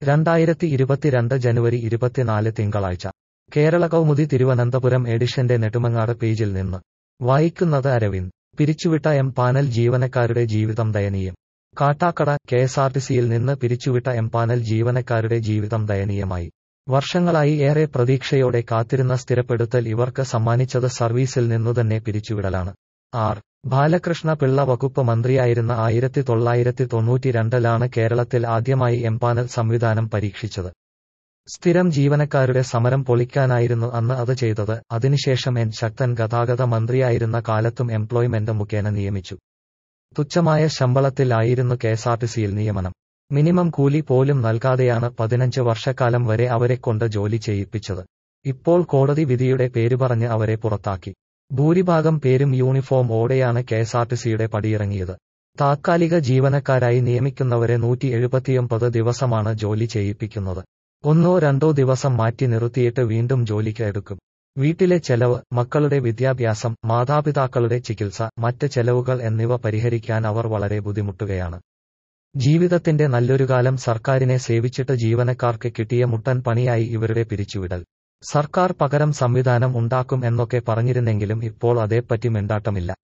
രണ്ടായിരത്തി ഇരുപത്തിരണ്ട് ജനുവരി ഇരുപത്തിനാല് തിങ്കളാഴ്ച കേരള കൗമുദി തിരുവനന്തപുരം എഡിഷന്റെ നെടുമങ്ങാട് പേജിൽ നിന്ന് വായിക്കുന്നത് അരവിന്ദ് പിരിച്ചുവിട്ട എം പാനൽ ജീവനക്കാരുടെ ജീവിതം ദയനീയം കാട്ടാക്കട കെഎസ്ആർടിസിയിൽ നിന്ന് പിരിച്ചുവിട്ട എം പാനൽ ജീവനക്കാരുടെ ജീവിതം ദയനീയമായി വർഷങ്ങളായി ഏറെ പ്രതീക്ഷയോടെ കാത്തിരുന്ന സ്ഥിരപ്പെടുത്തൽ ഇവർക്ക് സമ്മാനിച്ചത് സർവീസിൽ നിന്നുതന്നെ പിരിച്ചുവിടലാണ് ആർ ബാലകൃഷ്ണ പിള്ള വകുപ്പ് മന്ത്രിയായിരുന്ന ആയിരത്തി തൊള്ളായിരത്തി തൊണ്ണൂറ്റിരണ്ടിലാണ് കേരളത്തിൽ ആദ്യമായി എംപാനൽ സംവിധാനം പരീക്ഷിച്ചത് സ്ഥിരം ജീവനക്കാരുടെ സമരം പൊളിക്കാനായിരുന്നു അന്ന് അത് ചെയ്തത് അതിനുശേഷം എൻ ശക്തൻ ഗതാഗത മന്ത്രിയായിരുന്ന കാലത്തും എംപ്ലോയ്മെന്റ് മുഖേന നിയമിച്ചു തുച്ഛമായ ശമ്പളത്തിലായിരുന്നു കെഎസ്ആർടിസിയിൽ നിയമനം മിനിമം കൂലി പോലും നൽകാതെയാണ് പതിനഞ്ച് വർഷക്കാലം വരെ അവരെക്കൊണ്ട് ജോലി ചെയ്യിപ്പിച്ചത് ഇപ്പോൾ കോടതി വിധിയുടെ പേരുപറഞ്ഞ് അവരെ പുറത്താക്കി ഭൂരിഭാഗം പേരും യൂണിഫോം ഓടെയാണ് കെഎസ്ആർടിസിയുടെ പടിയിറങ്ങിയത് താത്കാലിക ജീവനക്കാരായി നിയമിക്കുന്നവരെ നൂറ്റി എഴുപത്തിയൊമ്പത് ദിവസമാണ് ജോലി ചെയ്യിപ്പിക്കുന്നത് ഒന്നോ രണ്ടോ ദിവസം മാറ്റി നിർത്തിയിട്ട് വീണ്ടും ജോലിക്ക് എടുക്കും വീട്ടിലെ ചെലവ് മക്കളുടെ വിദ്യാഭ്യാസം മാതാപിതാക്കളുടെ ചികിത്സ മറ്റ് ചെലവുകൾ എന്നിവ പരിഹരിക്കാൻ അവർ വളരെ ബുദ്ധിമുട്ടുകയാണ് ജീവിതത്തിന്റെ നല്ലൊരു കാലം സർക്കാരിനെ സേവിച്ചിട്ട് ജീവനക്കാർക്ക് കിട്ടിയ മുട്ടൻ പണിയായി ഇവരുടെ പിരിച്ചുവിടൽ സർക്കാർ പകരം സംവിധാനം ഉണ്ടാക്കും എന്നൊക്കെ പറഞ്ഞിരുന്നെങ്കിലും ഇപ്പോൾ അതേപ്പറ്റി മിണ്ടാട്ടമില്ല